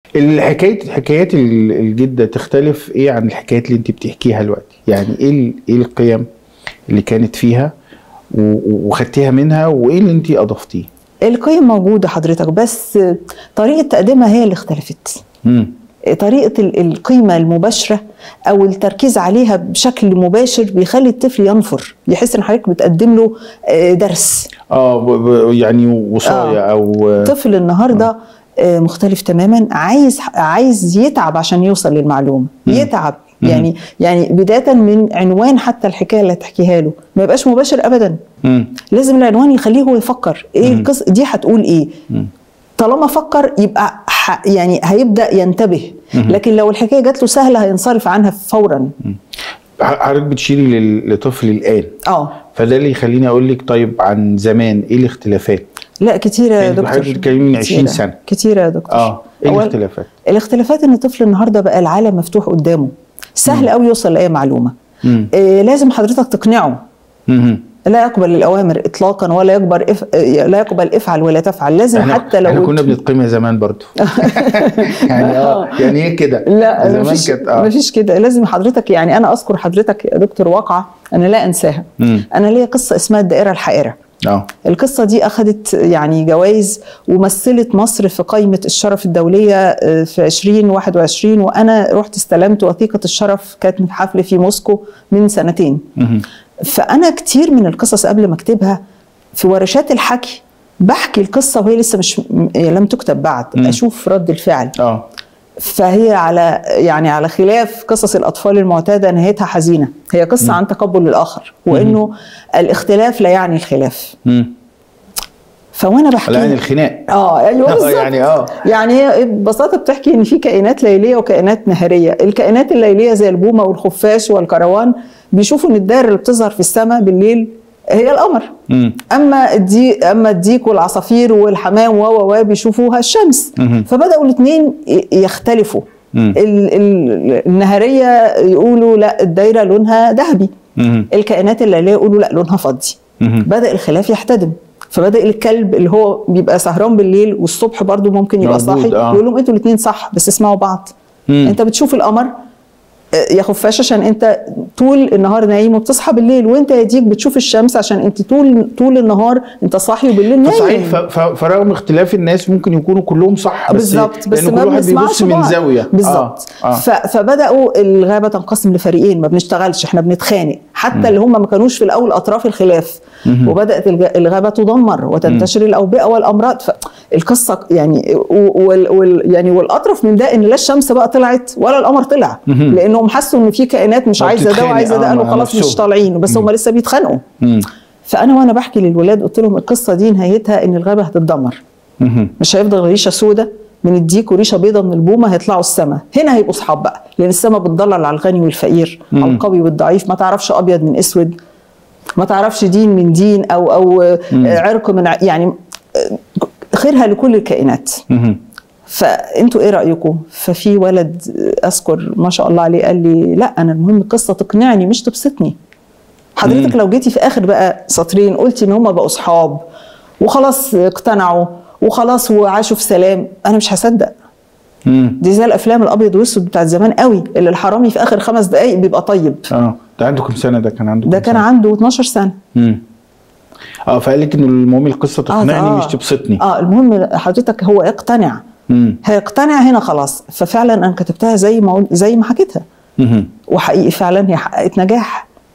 الحكاية حكايات ال- الجدة تختلف ايه عن الحكايات اللي انت بتحكيها دلوقتي يعني ايه ال- ايه القيم اللي كانت فيها و- و- وخدتيها منها وايه اللي انت اضفتيه القيم موجوده حضرتك بس طريقه تقديمها هي اللي اختلفت مم. طريقه ال- القيمه المباشره او التركيز عليها بشكل مباشر بيخلي الطفل ينفر يحس ان حضرتك بتقدم له آه، درس اه ب- ب- يعني وصاية آه. او طفل النهارده آه، مختلف تماما عايز عايز يتعب عشان يوصل للمعلومه يتعب يعني يعني بدايه من عنوان حتى الحكايه اللي هتحكيها له ما يبقاش مباشر ابدا مم. لازم العنوان يخليه هو يفكر ايه القصه دي هتقول ايه طالما فكر يبقى ح يعني هيبدا ينتبه لكن لو الحكايه جات له سهله هينصرف عنها فورا ح- حضرتك بتشيري لل- لطفل الان اه فده اللي يخليني اقول لك طيب عن زمان ايه الاختلافات لا كتيره يا يعني دكتور حضرتك بتتكلمي من 20 كتيرة. سنة. كتيره يا دكتور اه ايه أول- الاختلافات الاختلافات ان الطفل النهارده بقى العالم مفتوح قدامه سهل قوي يوصل لاي معلومه مم. إيه لازم حضرتك تقنعه مم. لا يقبل الاوامر اطلاقا ولا يقبل إف... إيه، لا يقبل افعل ولا تفعل لازم احنا حتى لو احنا كنا بنتقيمها زمان برضو يعني اه يعني ايه كده لا زمان مفيش كانت اه مفيش كده لازم حضرتك يعني انا اذكر حضرتك يا دكتور واقعه انا لا انساها مم. انا ليا قصه اسمها الدائره الحائره اه القصة دي أخذت يعني جوائز ومثلت مصر في قائمة الشرف الدولية آه، في 2021 وأنا رحت استلمت وثيقة الشرف كانت من حفل في موسكو من سنتين مهم. فأنا كتير من القصص قبل ما أكتبها في ورشات الحكي بحكي القصة وهي لسه مش م- لم تكتب بعد مم. أشوف رد الفعل اه فهي على يعني على خلاف قصص الاطفال المعتاده نهايتها حزينه هي قصه عن تقبل الاخر وانه الاختلاف لا يعني الخلاف مم. فوانا بحكي لا يعني الخناق اه ايوه آه، بالظبط يعني اه يعني هي ببساطه بتحكي ان في كائنات ليليه وكائنات نهاريه الكائنات الليليه زي البومه والخفاش والكروان بيشوفوا ان الدائره اللي بتظهر في السماء بالليل هي القمر مم. اما الديك اما الديك والعصافير والحمام و و و بيشوفوها الشمس مهم. فبداوا الاثنين يختلفوا مم. ال- ال- النهاريه يقولوا لا الدايره لونها ذهبي مهم. الكائنات الليليه يقولوا لا لونها فضي مهم. بدا الخلاف يحتدم فبدا الكلب اللي هو بيبقى سهران بالليل والصبح برضو ممكن يبقى موجود، صاحي آه. يقول لهم انتوا الاثنين صح بس اسمعوا بعض مم. انت بتشوف القمر آه، يا خفاش عشان انت طول النهار نايم وبتصحى بالليل وانت يا ديك بتشوف الشمس عشان انت طول طول النهار انت صاحي وبالليل نايم فصحيح ف- ف- فرغم اختلاف الناس ممكن يكونوا كلهم صح بس بالظبط بس لأن ما كل واحد بنسمعش بيبص من بعض. زاويه بالظبط آه. آه. ف- فبداوا الغابه تنقسم لفريقين ما بنشتغلش احنا بنتخانق حتى اللي هم ما كانوش في الاول اطراف الخلاف وبدات الج- الغابه تدمر وتنتشر الاوبئه والامراض فالقصه يعني و- وال وال يعني والاطرف من ده ان لا الشمس بقى طلعت ولا القمر طلع لانهم حسوا ان في كائنات مش ما عايزه ده بتتخانق، وعايزه ده آه، قالوا مع خلاص مش نفسهم. طالعين بس هم لسه بيتخانقوا مم. فانا وانا بحكي للولاد قلت لهم القصه دي نهايتها ان الغابه هتتدمر مهم. مش هيفضل ريشه سودة من الديك وريشه بيضة من البومه هيطلعوا السماء هنا هيبقوا اصحاب بقى لان السماء بتضلل على الغني والفقير مم. على القوي والضعيف ما تعرفش ابيض من اسود ما تعرفش دين من دين او او آه، عرق من ع- يعني آه، خيرها لكل الكائنات مهم. فانتوا ايه رايكم ففي ولد اذكر ما شاء الله عليه قال لي لا انا المهم القصه تقنعني مش تبسطني حضرتك لو جيتي في اخر بقى سطرين قلتي ان هم بقوا اصحاب وخلاص اقتنعوا وخلاص وعاشوا في سلام انا مش هصدق مم. دي زي الافلام الابيض والاسود بتاعت زمان قوي اللي الحرامي في اخر خمس دقائق بيبقى طيب اه ده عنده كم سنه ده كان عنده ده كم كان سنة؟ عنده 12 سنه مم. اه فقال لك ان المهم القصه تقنعني آه. مش تبسطني اه المهم حضرتك هو يقتنع مم. هيقتنع هنا خلاص ففعلا انا كتبتها زي ما قل- زي ما حكيتها مهم. وحقيقي فعلا هي حققت نجاح